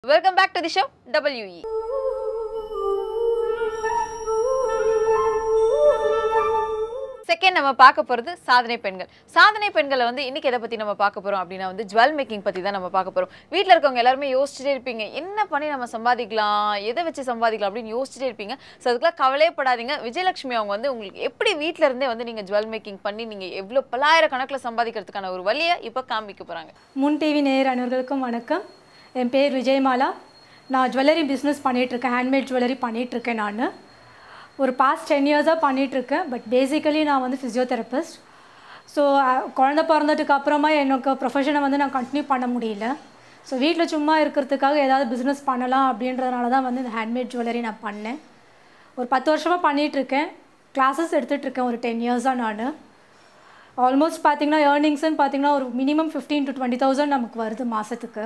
welcome back to the show WE second நம்ம பார்க்க போகிறது சாதனை பெண்கள் சாதனை பெண்களை வந்து இன்னைக்கு எதை பற்றி நம்ம பார்க்க போகிறோம் அப்படின்னா வந்து ஜுவல் மேக்கிங் பற்றி தான் நம்ம பார்க்க போகிறோம் வீட்டில் இருக்கவங்க எல்லாருமே யோசிச்சுட்டே இருப்பீங்க என்ன பண்ணி நம்ம சம்பாதிக்கலாம் எதை வச்சு சம்பாதிக்கலாம் அப்படின்னு யோசிச்சுட்டே இருப்பீங்க ஸோ அதுக்கெல்லாம் கவலையப்படாதீங்க விஜயலட்சுமி அவங்க வந்து உங்களுக்கு எப்படி வீட்டில் இருந்தே வந்து நீங்கள் ஜுவல் மேக்கிங் பண்ணி நீங்கள் எவ்வளோ பல்லாயிரக்கணக்கில் சம்பாதிக்கிறதுக்கான ஒரு வழியை இப்போ காமிக்க போகிறாங்க முன் டிவி நேயர் அனைவர்களுக்கும் வணக்கம் என் பேர் விஜயமாலா நான் ஜுவல்லரி பிஸ்னஸ் பண்ணிகிட்ருக்கேன் ஹேண்ட்மேட் ஜுவல்லரி பண்ணிகிட்ருக்கேன் நான் ஒரு பாஸ்ட் டென் இயர்ஸாக பண்ணிகிட்ருக்கேன் பட் பேசிக்கலி நான் வந்து ஃபிசியோதெரபிஸ்ட் ஸோ குழந்த பிறந்ததுக்கு அப்புறமா எனக்கு ப்ரொஃபஷனை வந்து நான் கண்டினியூ பண்ண முடியல ஸோ வீட்டில் சும்மா இருக்கிறதுக்காக ஏதாவது பிஸ்னஸ் பண்ணலாம் அப்படின்றதுனால தான் வந்து இந்த ஹேண்ட்மேட் ஜுவல்லரி நான் பண்ணேன் ஒரு பத்து வருஷமாக பண்ணிகிட்ருக்கேன் கிளாஸஸ் எடுத்துகிட்ருக்கேன் ஒரு டென் இயர்ஸாக நான் ஆல்மோஸ்ட் பார்த்தீங்கன்னா ஏர்னிங்ஸ்னு பார்த்தீங்கன்னா ஒரு minimum fifteen to twenty thousand நமக்கு வருது மாதத்துக்கு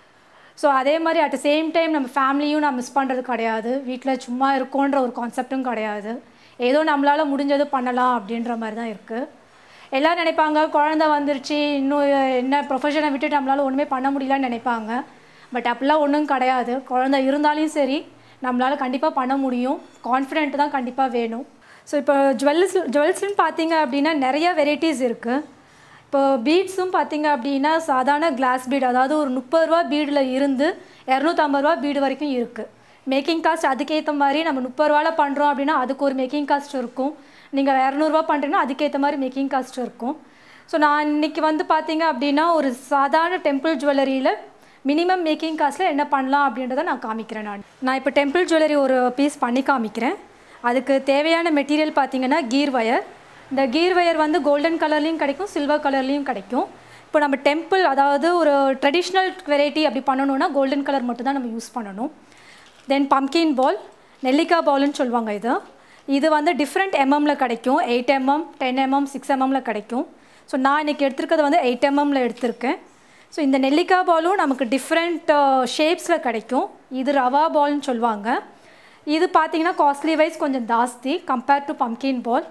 ஸோ அதே மாதிரி அட் சேம் டைம் நம்ம ஃபேமிலியும் நான் மிஸ் பண்ணுறது கிடையாது வீட்டில் சும்மா இருக்கோன்ற ஒரு கான்செப்டும் கிடையாது ஏதோ நம்மளால் முடிஞ்சது பண்ணலாம் அப்படின்ற மாதிரி தான் இருக்குது எல்லோரும் நினைப்பாங்க குழந்த வந்துருச்சு இன்னும் என்ன ப்ரொஃபஷனை விட்டுட்டு நம்மளால் ஒன்றுமே பண்ண முடியலன்னு நினைப்பாங்க பட் அப்படிலாம் ஒன்றும் கிடையாது குழந்த இருந்தாலும் சரி நம்மளால் கண்டிப்பாக பண்ண முடியும் கான்ஃபிடென்ட் தான் கண்டிப்பாக வேணும் ஸோ இப்போ ஜுவல்ஸ் ஜுவல்ஸ்னு பார்த்தீங்க அப்படின்னா நிறைய வெரைட்டிஸ் இருக்குது இப்போ பீட்ஸும் பார்த்தீங்க அப்படின்னா சாதாரண கிளாஸ் பீட் அதாவது ஒரு முப்பது ரூபா பீடில் இருந்து இரநூத்தம்பது ரூபா பீடு வரைக்கும் இருக்குது மேக்கிங் காஸ்ட் அதுக்கேற்ற மாதிரி நம்ம முப்பது ரூபாவில் பண்ணுறோம் அப்படின்னா அதுக்கு ஒரு மேக்கிங் காஸ்ட் இருக்கும் நீங்கள் இரநூறுவா பண்ணுறீங்கன்னா அதுக்கேற்ற மாதிரி மேக்கிங் காஸ்ட் இருக்கும் ஸோ நான் இன்றைக்கி வந்து பார்த்தீங்க அப்படின்னா ஒரு சாதாரண டெம்பிள் ஜுவல்லரியில் மினிமம் மேக்கிங் காஸ்ட்டில் என்ன பண்ணலாம் அப்படின்றத நான் காமிக்கிறேன் நான் நான் இப்போ டெம்பிள் ஜுவல்லரி ஒரு பீஸ் பண்ணி காமிக்கிறேன் அதுக்கு தேவையான மெட்டீரியல் பார்த்தீங்கன்னா கீர் வயர் இந்த கீர் வயர் வந்து கோல்டன் கலர்லேயும் கிடைக்கும் சில்வர் கலர்லேயும் கிடைக்கும் இப்போ நம்ம டெம்பிள் அதாவது ஒரு ட்ரெடிஷ்னல் வெரைட்டி அப்படி பண்ணணுன்னா கோல்டன் கலர் மட்டும் தான் நம்ம யூஸ் பண்ணணும் தென் பம்கின் பால் நெல்லிக்காய் பால்னு சொல்லுவாங்க இது இது வந்து டிஃப்ரெண்ட் எம்எம்மில் கிடைக்கும் eight MM ten MM six எம்எம்மில் கிடைக்கும் ஸோ நான் இன்றைக்கி எடுத்திருக்கிறது வந்து எயிட் எம்எம்மில் எடுத்திருக்கேன் ஸோ இந்த நெல்லிக்காய் பாலும் நமக்கு டிஃப்ரெண்ட் ஷேப்ஸில் கிடைக்கும் இது ரவா பால்னு சொல்லுவாங்க இது பார்த்தீங்கன்னா காஸ்ட்லி வைஸ் கொஞ்சம் ஜாஸ்தி கம்பேர்ட் டு பம்கின் பால்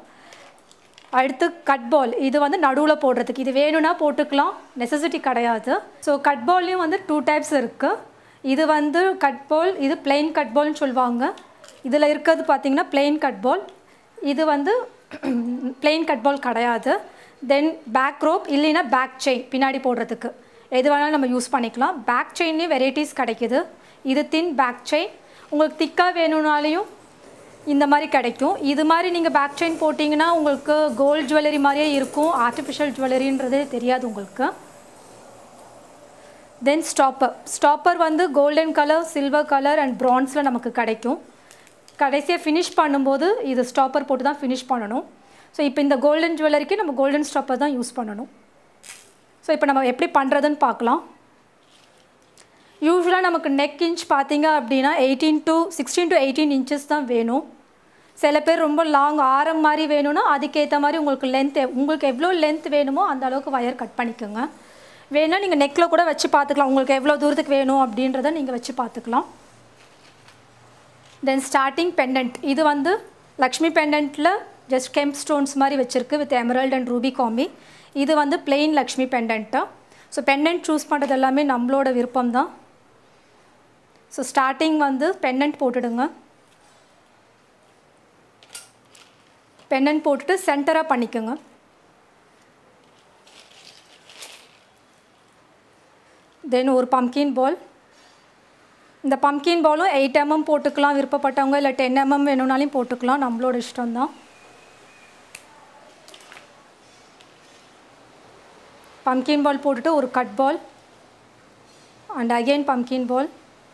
அடுத்து கட் பால் இது வந்து நடுவில் போடுறதுக்கு இது வேணும்னா போட்டுக்கலாம் நெசசிட்டி கிடையாது ஸோ கட் பால்லையும் வந்து டூ டைப்ஸ் இருக்குது இது வந்து கட் பால் இது பிளெயின் கட் பால்னு சொல்லுவாங்க இதில் இருக்கிறது பார்த்தீங்கன்னா பிளெயின் கட் பால் இது வந்து பிளெயின் கட் பால் கிடையாது தென் பேக் ரோப் இல்லைன்னா பேக் செயின் பின்னாடி போடுறதுக்கு எது வேணாலும் நம்ம யூஸ் பண்ணிக்கலாம் பேக் செயின்லேயும் வெரைட்டிஸ் கிடைக்கிது இது தின் பேக் செயின் உங்களுக்கு திக்காக வேணும்னாலையும் இந்த மாதிரி கிடைக்கும் இது மாதிரி நீங்கள் பேக் செயின் போட்டிங்கன்னா உங்களுக்கு கோல்டு ஜுவல்லரி மாதிரியே இருக்கும் ஆர்டிஃபிஷியல் ஜுவல்லரின்றதே தெரியாது உங்களுக்கு தென் ஸ்டாப்பர் ஸ்டாப்பர் வந்து golden colour silver colour and ப்ரான்ஸில் நமக்கு கிடைக்கும் கடைசியாக ஃபினிஷ் பண்ணும்போது இது ஸ்டாப்பர் போட்டு தான் ஃபினிஷ் பண்ணணும் ஸோ இப்போ இந்த கோல்டன் ஜுவல்லரிக்கு நம்ம கோல்டன் ஸ்டாப்பர் தான் யூஸ் பண்ணணும் ஸோ இப்போ நம்ம எப்படி பண்ணுறதுன்னு பார்க்கலாம் யூஸ்வலாக நமக்கு நெக் இன்ச் பார்த்தீங்க அப்படின்னா eighteen to sixteen to eighteen inches தான் வேணும் சில பேர் ரொம்ப லாங் ஆரம் மாதிரி வேணும்னா அதுக்கேற்ற மாதிரி உங்களுக்கு லென்த் உங்களுக்கு எவ்வளோ லென்த் வேணுமோ அந்த அளவுக்கு வயர் கட் பண்ணிக்கோங்க வேணா நீங்கள் நெக்கில் கூட வச்சு பார்த்துக்கலாம் உங்களுக்கு எவ்வளோ தூரத்துக்கு வேணும் அப்படின்றத நீங்கள் வச்சு பார்த்துக்கலாம் தென் ஸ்டார்டிங் பெண்டன்ட் இது வந்து லக்ஷ்மி பெண்டன்ட்டில் ஜஸ்ட் கெம்ப் ஸ்டோன்ஸ் மாதிரி வச்சுருக்கு with emerald and ruby combi இது வந்து plain Lakshmi pendant so pendant choose பண்ணுறது எல்லாமே நம்மளோட விருப்பம் தான் ஸோ ஸ்டார்டிங் வந்து பெண்டன்ட் போட்டுடுங்க பெண்டன்ட் போட்டுட்டு சென்டராக பண்ணிக்கோங்க தென் ஒரு பம்கின் பால் இந்த பம்கின் பாலும் எயிட் எம்எம் போட்டுக்கலாம் விருப்பப்பட்டவங்க இல்லை டென் எம்எம் வேணும்னாலையும் போட்டுக்கலாம் நம்மளோட இஷ்டம்தான் பம்கின் பால் போட்டுட்டு ஒரு cut ball and again pumpkin ball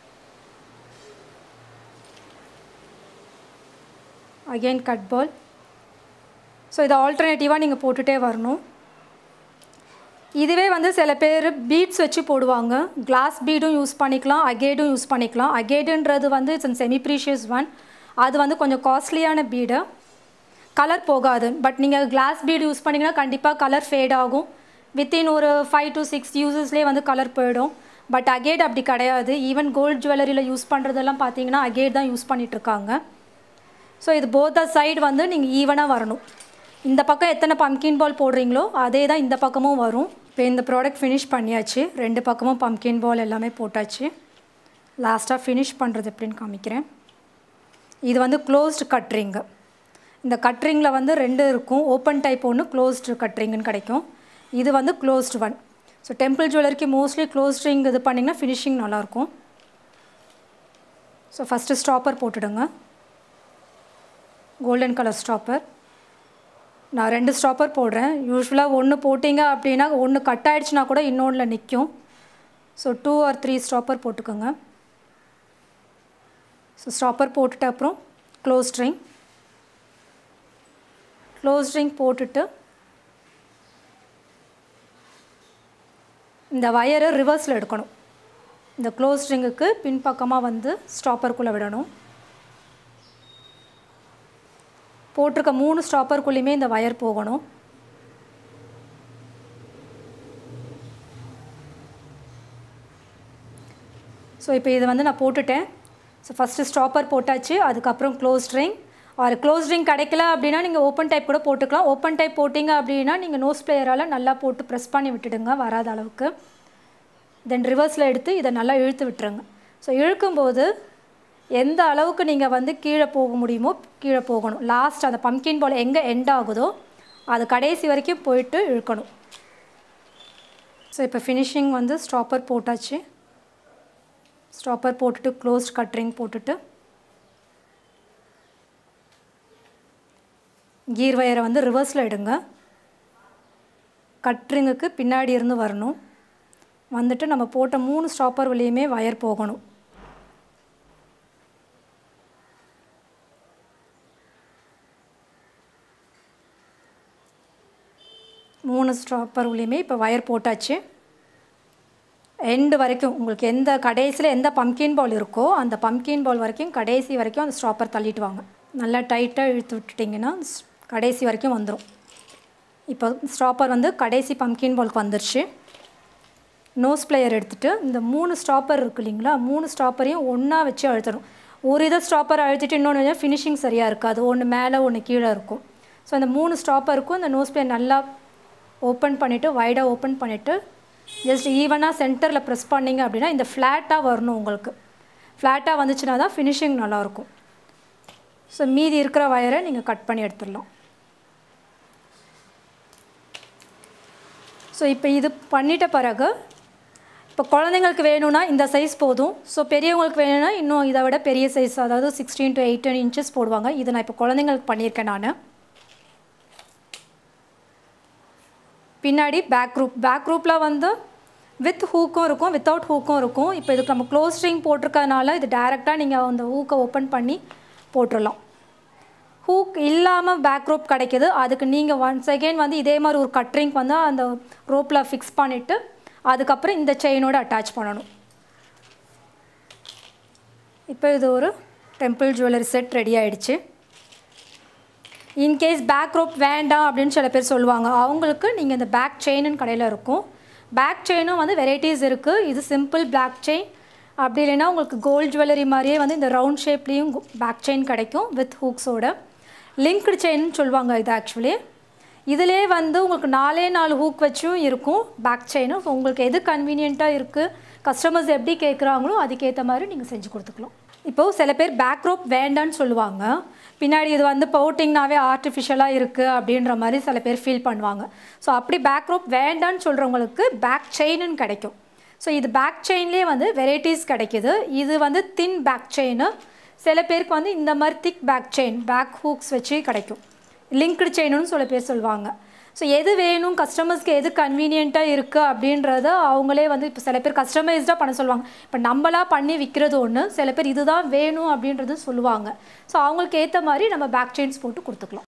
again cut ball so இதை ஆல்டர்னேட்டிவாக நீங்கள் போட்டுகிட்டே வரணும் இதுவே வந்து சில பேர் பீட்ஸ் வச்சு போடுவாங்க கிளாஸ் பீடும் யூஸ் பண்ணிக்கலாம் அகேடும் யூஸ் பண்ணிக்கலாம் அகேடுன்றது வந்து இட்ஸ் செமி ப்ரீஷியஸ் ஒன் அது வந்து கொஞ்சம் காஸ்ட்லியான பீடு கலர் போகாது பட் நீங்கள் கிளாஸ் பீடு யூஸ் பண்ணிங்கன்னா கண்டிப்பாக கலர் ஃபேட் ஆகும் வித்தின் ஒரு ஃபைவ் டு சிக்ஸ் யூசஸ்லேயே வந்து கலர் போயிடும் பட் அகேட் அப்படி கிடையாது ஈவன் கோல்டு ஜுவல்லரியில் யூஸ் பண்ணுறதெல்லாம் பார்த்தீங்கன்னா அகேட் தான் யூஸ் பண்ணிகிட்ருக்காங்க ஸோ இது போத்த சைடு வந்து நீங்கள் ஈவனாக வரணும் இந்த பக்கம் எத்தனை பம்கின் பால் போடுறீங்களோ அதே தான் இந்த பக்கமும் வரும் இப்போ இந்த ப்ராடக்ட் ஃபினிஷ் பண்ணியாச்சு ரெண்டு பக்கமும் பம்கின் பால் எல்லாமே போட்டாச்சு லாஸ்ட்டாக ஃபினிஷ் பண்ணுறது எப்படின்னு காமிக்கிறேன் இது வந்து க்ளோஸ்டு கட்ரிங்கு இந்த கட்ரிங்கில் வந்து ரெண்டு இருக்கும் ஓப்பன் டைப் ஒன்று க்ளோஸ்டு கட்ரிங்குன்னு கிடைக்கும் இது வந்து க்ளோஸ்டு ஒன் ஸோ டெம்பிள் ஜுவல்லரிக்கு மோஸ்ட்லி க்ளோஸ் ரிங் இது பண்ணிங்கன்னா ஃபினிஷிங் நல்லாயிருக்கும் ஸோ ஃபஸ்ட்டு ஸ்டாப்பர் போட்டுடுங்க கோல்டன் கலர் ஸ்டாப்பர் நான் ரெண்டு ஸ்டாப்பர் போடுறேன் யூஸ்வலாக ஒன்று போட்டிங்க அப்படின்னா ஒன்று கட் ஆகிடுச்சுனா கூட இன்னொன்றில் நிற்கும் so two or three stopper போட்டுக்கோங்க ஸோ ஸ்டாப்பர் போட்டுட்டு அப்புறம் க்ளோஸ் ரிங் க்ளோஸ் ரிங் போட்டுட்டு இந்த வயரை ரிவர்ஸில் எடுக்கணும் இந்த க்ளோஸ் ரிங்குக்கு பின்பக்கமாக வந்து ஸ்டாப்பருக்குள்ளே விடணும் போட்டிருக்க மூணு ஸ்டாப்பருக்குள்ளேயுமே இந்த வயர் போகணும் ஸோ இப்போ இதை வந்து நான் போட்டுட்டேன் ஸோ ஃபஸ்ட்டு ஸ்டாப்பர் போட்டாச்சு அதுக்கப்புறம் close ring or close ring கிடைக்கல அப்படின்னா நீங்கள் ஓப்பன் டைப் கூட போட்டுக்கலாம் ஓப்பன் டைப் போட்டிங்க அப்படின்னா நீங்கள் நோஸ் பிளேயரால் நல்லா போட்டு ப்ரெஸ் பண்ணி விட்டுடுங்க வராத அளவுக்கு தென் ரிவர்ஸில் எடுத்து இதை நல்லா இழுத்து விட்டுருங்க ஸோ இழுக்கும்போது எந்த அளவுக்கு நீங்கள் வந்து கீழே போக முடியுமோ கீழே போகணும் லாஸ்ட் அந்த பம்கின் பால் எங்கே எண்ட் ஆகுதோ அது கடைசி வரைக்கும் போயிட்டு இழுக்கணும் ஸோ இப்போ ஃபினிஷிங் வந்து ஸ்டாப்பர் போட்டாச்சு ஸ்டாப்பர் போட்டுட்டு க்ளோஸ்ட் கட்ரிங் போட்டுட்டு கீர் வயரை வந்து ரிவர்ஸில் எடுங்க கட்ரிங்குக்கு பின்னாடி இருந்து வரணும் வந்துட்டு நம்ம போட்ட மூணு ஸ்டாப்பர் வழியுமே வயர் போகணும் மூணு ஸ்டாப்பர் வழியுமே இப்போ வயர் போட்டாச்சு எண்டு வரைக்கும் உங்களுக்கு எந்த கடைசியில் எந்த பம்கின் பால் இருக்கோ அந்த பம்கின் பால் வரைக்கும் கடைசி வரைக்கும் அந்த ஸ்டாப்பர் தள்ளிட்டு வாங்க நல்லா டைட்டாக இழுத்து விட்டுட்டிங்கன்னா ஸ்- கடைசி வரைக்கும் வந்துடும் இப்போ ஸ்டாப்பர் வந்து கடைசி பம்கின் பாலுக்கு வந்துருச்சு நோஸ் பிளேயர் எடுத்துகிட்டு இந்த மூணு ஸ்டாப்பர் இருக்கு இல்லைங்களா மூணு ஸ்டாப்பரையும் ஒன்றா வச்சு அழுத்தணும் ஒரு இதை ஸ்டாப்பர் அழுத்திட்டு இன்னொன்று ஃபினிஷிங் சரியாக இருக்காது ஒன்று மேலே ஒன்று கீழே இருக்கும் ஸோ அந்த மூணு ஸ்டாப்பருக்கும் இந்த நோஸ் பிளேயர் நல்லா ஓப்பன் பண்ணிவிட்டு வைடாக ஓப்பன் பண்ணிவிட்டு ஜஸ்ட் ஈவனாக சென்டரில் ப்ரெஸ் பண்ணிங்க அப்படின்னா இந்த ஃப்ளாட்டாக வரணும் உங்களுக்கு ஃப்ளாட்டாக வந்துச்சுன்னா தான் ஃபினிஷிங் நல்லாயிருக்கும் ஸோ மீதி இருக்கிற வயரை நீங்கள் கட் பண்ணி எடுத்துடலாம் ஸோ இப்போ இது பண்ணிட்ட பிறகு இப்போ குழந்தைங்களுக்கு வேணும்னா இந்த சைஸ் போதும் ஸோ பெரியவங்களுக்கு வேணும்னா இன்னும் இதை விட பெரிய சைஸ் அதாவது சிக்ஸ்டீன் டு எயிட்டீன் இன்ச்சஸ் போடுவாங்க இது நான் இப்போ குழந்தைங்களுக்கு பண்ணியிருக்கேன் நான் பின்னாடி பேக் ரூப் பேக் ரூப்பில் வந்து வித் ஹூக்கும் இருக்கும் வித்தவுட் ஹூக்கும் இருக்கும் இப்போ இதுக்கு நம்ம க்ளோஸ் ஸ்ட்ரிங் போட்டிருக்கறனால இது டைரெக்டாக நீங்கள் அந்த ஹூக்கை ஓப்பன் பண்ணி போட்டுடலாம் ஹூக் இல்லாமல் பேக் ரோப் கிடைக்கிது அதுக்கு நீங்கள் ஒன்ஸ் அகெயின் வந்து இதே மாதிரி ஒரு கட்ரிங் வந்து அந்த ரோப்பில் ஃபிக்ஸ் பண்ணிவிட்டு அதுக்கப்புறம் இந்த செயினோட அட்டாச் பண்ணணும் இப்போ இது ஒரு டெம்பிள் ஜுவல்லரி செட் ரெடி ஆயிடுச்சு இன்கேஸ் பேக் ரோப் வேண்டாம் அப்படின்னு சில பேர் சொல்லுவாங்க அவங்களுக்கு நீங்கள் இந்த பேக் செயின்னு கடையில் இருக்கும் பேக் செயினும் வந்து வெரைட்டிஸ் இருக்குது இது சிம்பிள் பேக் செயின் அப்படி இல்லைன்னா உங்களுக்கு கோல்ட் ஜுவல்லரி மாதிரியே வந்து இந்த ரவுண்ட் ஷேப்லேயும் பேக் செயின் கிடைக்கும் வித் ஹூக்ஸோட லிங்க்டு செயின்னு சொல்லுவாங்க இது ஆக்சுவலி இதிலே வந்து உங்களுக்கு நாலே நாலு ஹூக் வச்சும் இருக்கும் பேக் செயினும் ஸோ உங்களுக்கு எது கன்வீனியண்ட்டாக இருக்குது கஸ்டமர்ஸ் எப்படி கேட்குறாங்களோ அதுக்கேற்ற மாதிரி நீங்கள் செஞ்சு கொடுத்துக்கலாம் இப்போது சில பேர் பேக் ரோப் வேண்டான்னு சொல்லுவாங்க பின்னாடி இது வந்து பவுட்டிங்னாவே ஆர்டிஃபிஷியலாக இருக்குது அப்படின்ற மாதிரி சில பேர் ஃபீல் பண்ணுவாங்க ஸோ அப்படி பேக் ரோப் வேண்டான்னு சொல்கிறவங்களுக்கு பேக் செயின்னு கிடைக்கும் ஸோ இது பேக் செயின்லேயே வந்து வெரைட்டிஸ் கிடைக்குது இது வந்து தின் பேக் செயின் சில பேருக்கு வந்து இந்த மாதிரி thick back chain back hooks வச்சு கிடைக்கும் லிங்க்டு செயினுன்னு சில பேர் சொல்லுவாங்க ஸோ எது வேணும் கஸ்டமர்ஸ்க்கு எது கன்வீனியண்ட்டாக இருக்குது அப்படின்றத அவங்களே வந்து இப்போ சில பேர் கஸ்டமைஸ்டாக பண்ண சொல்லுவாங்க இப்போ நம்மளா பண்ணி விற்கிறது ஒன்று சில பேர் இதுதான் வேணும் அப்படின்றது சொல்லுவாங்க ஸோ அவங்களுக்கு ஏற்ற மாதிரி நம்ம பேக் செயின்ஸ் போட்டு கொடுத்துக்கலாம்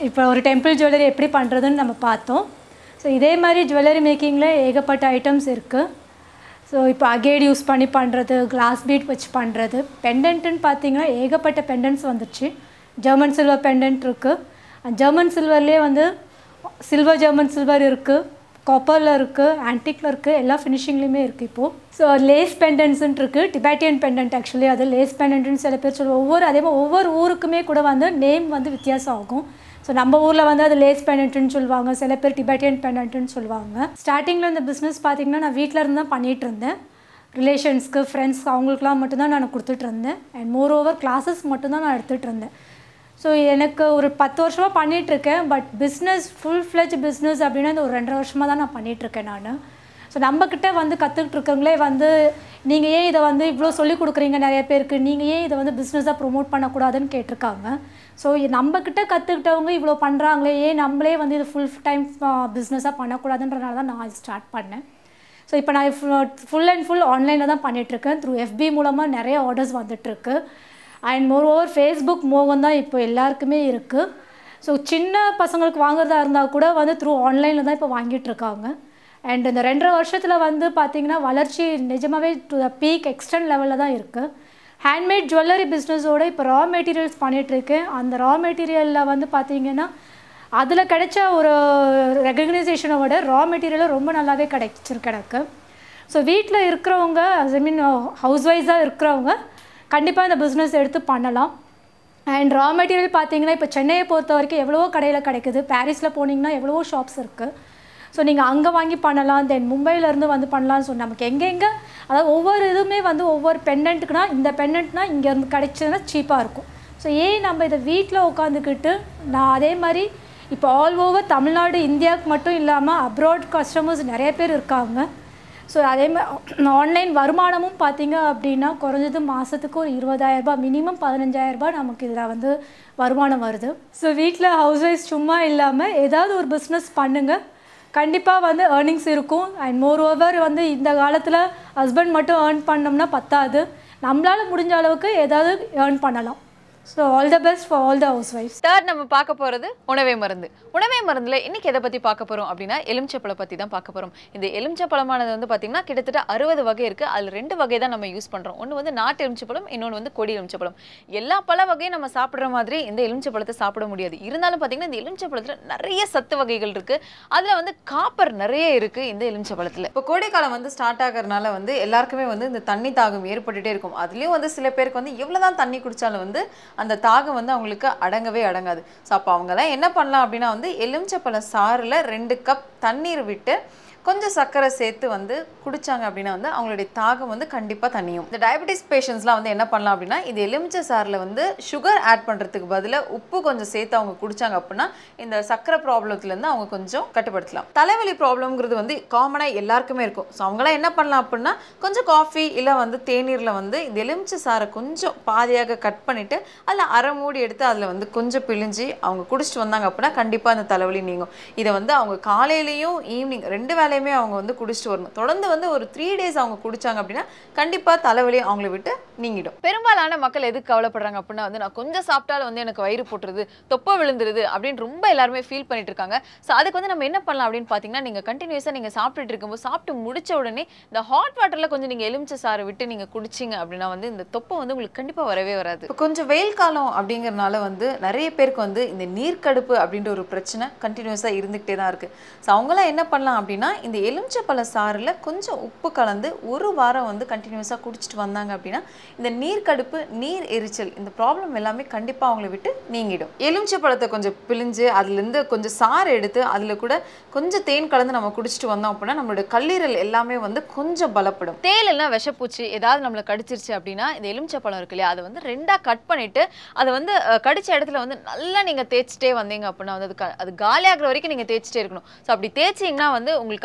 இப்போ ஒரு டெம்பிள் ஜுவல்லரி எப்படி பண்ணுறதுன்னு நம்ம பார்த்தோம் ஸோ இதே மாதிரி ஜுவல்லரி மேக்கிங்கில் ஏகப்பட்ட ஐட்டம்ஸ் இருக்குது ஸோ இப்போ அகேட் யூஸ் பண்ணி பண்ணுறது கிளாஸ் பீட் வச்சு பண்ணுறது பெண்டன்ட்டுன்னு பார்த்தீங்கன்னா ஏகப்பட்ட பெண்டன்ட்ஸ் வந்துடுச்சு ஜெர்மன் சில்வர் பெண்டன்ட் இருக்குது ஜெர்மன் சில்வர்லேயே வந்து சில்வர் ஜெர்மன் சில்வர் இருக்குது காப்பரில் இருக்குது ஆன்டிக்கில் இருக்குது எல்லா ஃபினிஷிங்லேயுமே இருக்குது இப்போது ஸோ லேஸ் பெண்டன்ட்ஸ்ன்ட்டு இருக்குது டிபேட்டியன் பெண்டன்ட் ஆக்சுவலி அது லேஸ் பெண்டன்ட்னு சில பேர் சொல்லுவோம் ஒவ்வொரு அதே மாதிரி ஒவ்வொரு ஊருக்குமே கூட வந்து நேம் வந்து வித்தியாசம் ஆகும் ஸோ நம்ம ஊரில் வந்து அது லேஸ் பெண்டன்ட்னு சொல்லுவாங்க சில பேர் டிபேட்டியன் பெண்டன்ட்னு சொல்லுவாங்க ஸ்டார்டிங்கில் இந்த பிஸ்னஸ் பார்த்தீங்கன்னா நான் வீட்டில் இருந்து தான் பண்ணிகிட்டு இருந்தேன் ரிலேஷன்ஸ்க்கு ஃப்ரெண்ட்ஸ் அவங்களுக்குலாம் மட்டும்தான் நான் கொடுத்துட்டு இருந்தேன் அண்ட் மோர் ஓவர் கிளாஸஸ் மட்டும்தான் நான் எடுத்துகிட்டு இருந்தேன் ஸோ எனக்கு ஒரு பத்து வருஷமாக பண்ணிகிட்ருக்கேன் but business full fledge business அப்படின்னா இந்த ஒரு ரெண்டரை வருஷமாக தான் நான் பண்ணிகிட்ருக்கேன் நான் ஸோ நம்மக்கிட்ட வந்து கற்றுக்கிட்டு இருக்கவங்களே வந்து நீங்கள் ஏன் இதை வந்து இவ்வளோ சொல்லி கொடுக்குறீங்க நிறைய பேருக்கு நீங்கள் ஏன் இதை வந்து பிஸ்னஸாக ப்ரொமோட் பண்ணக்கூடாதுன்னு கேட்டிருக்காங்க ஸோ நம்மக்கிட்ட கற்றுக்கிட்டவங்க இவ்வளோ பண்ணுறாங்களே ஏன் நம்மளே வந்து இது ஃபுல் டைம் பிஸ்னஸாக பண்ணக்கூடாதுன்றனால தான் நான் ஸ்டார்ட் பண்ணேன் ஸோ இப்போ நான் ஃபுல் அண்ட் ஃபுல் ஆன்லைனில் தான் பண்ணிகிட்ருக்கேன் த்ரூ எஃபி மூலமாக நிறைய ஆர்டர்ஸ் வந்துட்டுருக்கு அண்ட் மோர் ஓவர் ஃபேஸ்புக் மோகம் தான் இப்போ எல்லாருக்குமே இருக்குது ஸோ சின்ன பசங்களுக்கு வாங்குறதா இருந்தால் கூட வந்து த்ரூ ஆன்லைனில் தான் இப்போ வாங்கிட்டுருக்காங்க அண்ட் இந்த ரெண்டரை வருஷத்தில் வந்து பார்த்திங்கன்னா வளர்ச்சி நிஜமாகவே டு த பீக் எக்ஸ்டென்ட் லெவலில் தான் இருக்குது ஹேண்ட்மேட் ஜுவல்லரி பிஸ்னஸோட இப்போ ரா மெட்டீரியல்ஸ் பண்ணிகிட்ருக்கேன் அந்த ரா மெட்டீரியலில் வந்து பார்த்திங்கன்னா அதில் கிடைச்ச ஒரு ரெகக்னைசேஷனை விட ரா மெட்டீரியலும் ரொம்ப நல்லாவே கிடைச்சிருக்கு எனக்கு ஸோ வீட்டில் இருக்கிறவங்க ஐ மீன் ஹவுஸ் ஒய்ஸாக இருக்கிறவங்க கண்டிப்பாக இந்த பிஸ்னஸ் எடுத்து பண்ணலாம் அண்ட் ரா மெட்டீரியல் பார்த்தீங்கன்னா இப்போ சென்னையை பொறுத்த வரைக்கும் எவ்வளவோ கடையில் கிடைக்குது பாரிஸில் போனீங்கன்னா எவ்வளவோ ஷாப்ஸ் இருக்குது ஸோ நீங்கள் அங்கே வாங்கி பண்ணலாம் தென் மும்பையிலேருந்து வந்து பண்ணலாம் ஸோ நமக்கு எங்கெங்கே அதாவது ஒவ்வொரு இதுவுமே வந்து ஒவ்வொரு பெண்டன்ட்டுக்குனா இந்த பெண்டன்ட்னா இங்கேருந்து கிடைச்சதுன்னா சீப்பாக இருக்கும் ஸோ ஏன் நம்ம இதை வீட்டில் உட்காந்துக்கிட்டு நான் அதே மாதிரி இப்போ ஆல் ஓவர் தமிழ்நாடு இந்தியாவுக்கு மட்டும் இல்லாமல் அப்ராட் கஸ்டமர்ஸ் நிறைய பேர் இருக்காங்க ஸோ அதே மாதிரி ஆன்லைன் வருமானமும் பார்த்தீங்க அப்படின்னா குறைஞ்சது மாதத்துக்கு ஒரு இருபதாயிரரூபா மினிமம் பதினஞ்சாயிரரூபா நமக்கு இதில் வந்து வருமானம் வருது ஸோ வீட்டில் ஹவுஸ் ஒய்ஃப் சும்மா இல்லாமல் ஏதாவது ஒரு பிஸ்னஸ் பண்ணுங்கள் கண்டிப்பாக வந்து ஏர்னிங்ஸ் இருக்கும் அண்ட் மோர் ஓவர் வந்து இந்த காலத்தில் ஹஸ்பண்ட் மட்டும் ஏர்ன் பண்ணோம்னா பத்தாது நம்மளால் முடிஞ்ச அளவுக்கு ஏதாவது ஏர்ன் பண்ணலாம் so all the best for all the house wifes third நம்ம பார்க்க போறது உணவே மருந்து உணவே மருந்துல இன்னைக்கு எதை பத்தி பார்க்க போறோம் அப்படின்னா எலுமிச்சப்பழம் பத்தி தான் பார்க்க போறோம் இந்த எலுமிச்சப்பழமானது வந்து பாத்தீங்கன்னா கிட்டத்தட்ட அறுபது வகை இருக்கு அதுல ரெண்டு வகை தான் நம்ம யூஸ் பண்றோம் ஒன்று வந்து நாட்டு எலுமிச்சப்பழம் இன்னொன்று வந்து கொடி எலுமிச்சப்பழம் எல்லா பழ வகையும் நம்ம சாப்பிடுற மாதிரி இந்த எலுமிச்சப்பழத்தை சாப்பிட முடியாது இருந்தாலும் பாத்தீங்கன்னா இந்த எலுமிச்சப்பழத்துல நிறைய சத்து வகைகள் இருக்கு அதுல வந்து காப்பர் நிறைய இருக்கு இந்த எலுமிச்சப்பழத்துல இப்போ கோடைக்காலம் வந்து ஸ்டார்ட் ஆகிறதுனால வந்து எல்லாருக்குமே வந்து இந்த தண்ணி தாகம் ஏற்பட்டுட்டே இருக்கும் அதுலயும் வந்து சில பேருக்கு வந்து எவ்வளவுதான் தண்ணி குடிச்சாலும் வந்து அந்த தாகம் வந்து அவங்களுக்கு அடங்கவே அடங்காது ஸோ அப்போ அவங்கெல்லாம் என்ன பண்ணலாம் அப்படின்னா வந்து எலுமிச்சப்பழ சாறில் ரெண்டு கப் தண்ணீர் விட்டு கொஞ்சம் சர்க்கரை சேர்த்து வந்து குடிச்சாங்க அப்படின்னா வந்து அவங்களுடைய தாகம் வந்து கண்டிப்பாக தனியும் இந்த டயபெட்டிஸ் பேஷண்ட்ஸ்லாம் வந்து என்ன பண்ணலாம் அப்படின்னா இது எலுமிச்சை சாறில் வந்து சுகர் ஆட் பண்ணுறதுக்கு பதிலாக உப்பு கொஞ்சம் சேர்த்து அவங்க குடிச்சாங்க அப்படின்னா இந்த சர்க்கரை ப்ராப்ளத்துலேருந்து அவங்க கொஞ்சம் கட்டுப்படுத்தலாம் தலைவலி ப்ராப்ளம்ங்கிறது வந்து காமனாக எல்லாருக்குமே இருக்கும் ஸோ அவங்களாம் என்ன பண்ணலாம் அப்படின்னா கொஞ்சம் காஃபி இல்லை வந்து தேநீரில் வந்து இந்த எலுமிச்சை சாறை கொஞ்சம் பாதியாக கட் பண்ணிவிட்டு அதில் அரை மூடி எடுத்து அதில் வந்து கொஞ்சம் பிழிஞ்சு அவங்க குடிச்சிட்டு வந்தாங்க அப்படின்னா கண்டிப்பாக அந்த தலைவலி நீங்கும் இதை வந்து அவங்க காலையிலையும் ஈவினிங் ரெண்டு வேலையுமே அவங்க வந்து குடிச்சிட்டு வரணும் தொடர்ந்து வந்து ஒரு த்ரீ டேஸ் அவங்க குடிச்சாங்க அப்படின்னா கண்டிப்பாக தலைவலி அவங்கள விட்டு நீங்கிடும் பெரும்பாலான மக்கள் எதுக்கு கவலைப்படுறாங்க அப்படின்னா வந்து நான் கொஞ்சம் சாப்பிட்டாலும் வந்து எனக்கு வயிறு போட்டுருது தொப்பை விழுந்துருது அப்படின்னு ரொம்ப எல்லாருமே ஃபீல் பண்ணிட்டு இருக்காங்க ஸோ அதுக்கு வந்து நம்ம என்ன பண்ணலாம் அப்படின்னு பார்த்தீங்கன்னா நீங்கள் கண்டினியூஸாக நீங்கள் சாப்பிட்டுட்டு இருக்கும்போது சாப்பிட்டு முடிச்ச உடனே இந்த ஹாட் வாட்டரில் கொஞ்சம் நீங்கள் எலுமிச்சை சாறு விட்டு நீங்கள் குடிச்சிங்க அப்படின்னா வந்து இந்த தொப்பை வந்து உங்களுக்கு கண்டிப்பாக வரவே வராது இப்போ கொஞ்சம் வெயில் காலம் அப்படிங்கறனால வந்து நிறைய பேருக்கு வந்து இந்த நீர்க்கடுப்பு அப்படின்ற ஒரு பிரச்சனை கண்டினியூஸாக இருந்துகிட்டே தான் இருக்குது ஸோ அவங்களாம் என்ன பண்ணலாம் அப்படின்னா இந்த எலுமிச்சப்பழ சாறில் கொஞ்சம் உப்பு கலந்து ஒரு வாரம் வந்து கண்டினியூஸாக குடிச்சிட்டு வந்தாங்க அப்படின்னா இந்த நீர்க்கடுப்பு நீர் எரிச்சல் இந்த ப்ராப்ளம் எல்லாமே கண்டிப்பாக அவங்கள விட்டு நீங்கிடும் எலுமிச்சப்பழத்தை கொஞ்சம் பிழிஞ்சு அதுலேருந்து கொஞ்சம் சாறு எடுத்து அதில் கூட கொஞ்சம் தேன் கலந்து நம்ம குடிச்சிட்டு வந்தோம் அப்படின்னா நம்மளோட கல்லீரல் எல்லாமே வந்து கொஞ்சம் பலப்படும் தேலெல்லாம் விஷப்பூச்சி ஏதாவது நம்மளை கடிச்சிருச்சு அப்படின்னா இந்த எலுமிச்சப்பழம் இருக்கு இல்லையா அதை வந்து ரெண்டாக கட் பண்ணிட்டு அதை வந்து அஹ், கடிச்ச இடத்துல வந்து நல்லா நீங்கள் தேய்ச்சிட்டே வந்தீங்க அப்படின்னா வந்து அது க- அது காலியாகிற வரைக்கும் நீங்கள் தேய்ச்சிட்டே இருக்கணும் ஸோ அப்படி தேய்ச்சிங்கன்னா வந்து உங்களுக்கு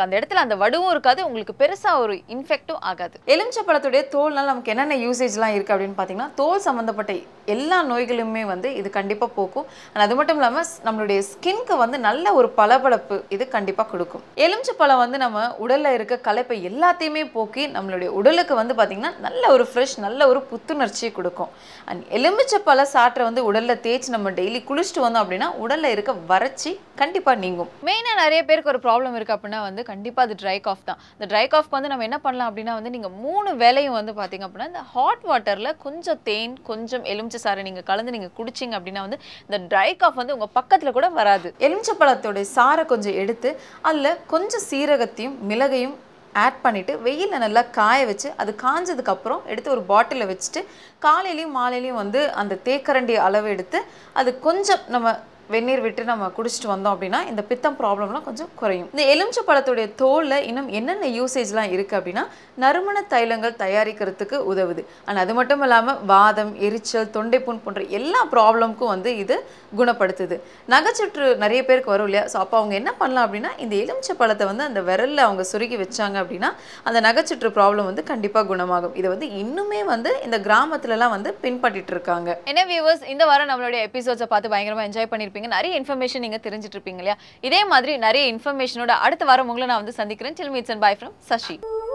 அந்த இடத்துல அந்த வடுவும் இருக்காது உங்களுக்கு பெருசா ஒரு இன்ஃபெக்டும் ஆகாது எலுமிச்சை பழத்துடைய தோல்னால நமக்கு என்னென்ன யூசேஜ்லாம் இருக்கு அப்படின்னு பார்த்தீங்கன்னா தோல் சம்மந்தப்பட்ட எல்லா நோய்களுமே வந்து இது கண்டிப்பா போக்கும் and அது மட்டும் இல்லாம ஸ்- நம்மளுடைய ஸ்கின்க்கு வந்து நல்ல ஒரு பளபளப்பு இது கண்டிப்பா கொடுக்கும் எலுமிச்சை பழம் வந்து நம்ம உடல்ல இருக்க களைப்பை எல்லாத்தையுமே போக்கி நம்மளுடைய உடலுக்கு வந்து பாத்தீங்கன்னா நல்ல ஒரு ஃப்ரெஷ் நல்ல ஒரு புத்துணர்ச்சியை கொடுக்கும் அண்ட் எலுமிச்சை பழ சாற்றை வந்து உடல்ல தேய்ச்சி நம்ம டெய்லி குளிச்சுட்டு வந்தோம் அப்படின்னா உடல்ல இருக்க வறட்சி கண்டிப்பா நீங்கும் மெயினா நிறைய பேருக்கு ஒரு ப்ராப்ளம் இருக்கு அப்படின்னா வந்து கண்டிப்பா அது ட்ரை காஃப் தான் இந்த ட்ரை காஃப்க்கு வந்து நம்ம என்ன பண்ணலாம் அப்படின்னா வந்து நீங்க மூணு வேலையும் வந்து பாத்தீங்க அப்படின்னா இந்த ஹாட் வாட்டர்ல கொஞ்சம் தேன் கொஞ்சம் எலுமிச்சை சாறை நீங்க கலந்து நீங்க குடிச்சீங்க அப்படின்னா வந்து இந்த ட்ரை காஃப் வந்து உங்க பக்கத்துல கூட வராது எலுமிச்சை பழத்தோட சாறை கொஞ்சம் எடுத்து அதுல கொஞ்சம் சீரகத்தையும் மிளகையும் ஆட் பண்ணிவிட்டு வெயிலில் நல்லா காய வச்சு அது காஞ்சதுக்கு அப்புறம் எடுத்து ஒரு பாட்டிலில் வச்சுட்டு காலையிலையும் மாலையிலையும் வந்து அந்த தேக்கரண்டி அளவு எடுத்து அது கொஞ்சம் நம்ம வெந்நீர் விட்டு நம்ம குடிச்சிட்டு வந்தோம் அப்படின்னா இந்த பித்தம் ப்ராப்ளம்லாம் கொஞ்சம் குறையும் இந்த எலுமிச்சை பழத்துடைய தோலில் இன்னும் என்னென்ன யூசேஜ்லாம் இருக்குது அப்படின்னா நறுமண தைலங்கள் தயாரிக்கிறதுக்கு உதவுது அண்ட் அது மட்டும் இல்லாமல் வாதம் எரிச்சல் தொண்டைப்புண் போன்ற எல்லா ப்ராப்ளம்க்கும் வந்து இது குணப்படுத்துது நகைச்சுற்று நிறைய பேருக்கு வரும் இல்லையா ஸோ அப்போ அவங்க என்ன பண்ணலாம் அப்படின்னா இந்த எலுமிச்சை பழத்தை வந்து அந்த விரலில் அவங்க சுருக்கி வச்சாங்க அப்படின்னா அந்த நகைச்சுற்று ப்ராப்ளம் வந்து கண்டிப்பாக குணமாகும் இதை வந்து இன்னுமே வந்து இந்த கிராமத்துலலாம் வந்து பின்பற்றிட்டு இருக்காங்க என்ன வியூவர்ஸ் இந்த வாரம் நம்மளுடைய எபிசோட்ஸை பார்த்து பயங்கரமாக என்ஜாய் பண்ணியிருப்பீங்க நிறைய இன்ஃபர்மேஷன் நீங்கள் தெரிஞ்சிட்டு இருப்பீங்க இல்லையா இதே மாதிரி நிறைய இன்ஃபர்மேஷனோட அடுத்த வாரம் உங்களை நான் வந்து சந்திக்கிறேன் சில் மீட்ஸ் அண்ட் பை ஃப்ரம் சஷி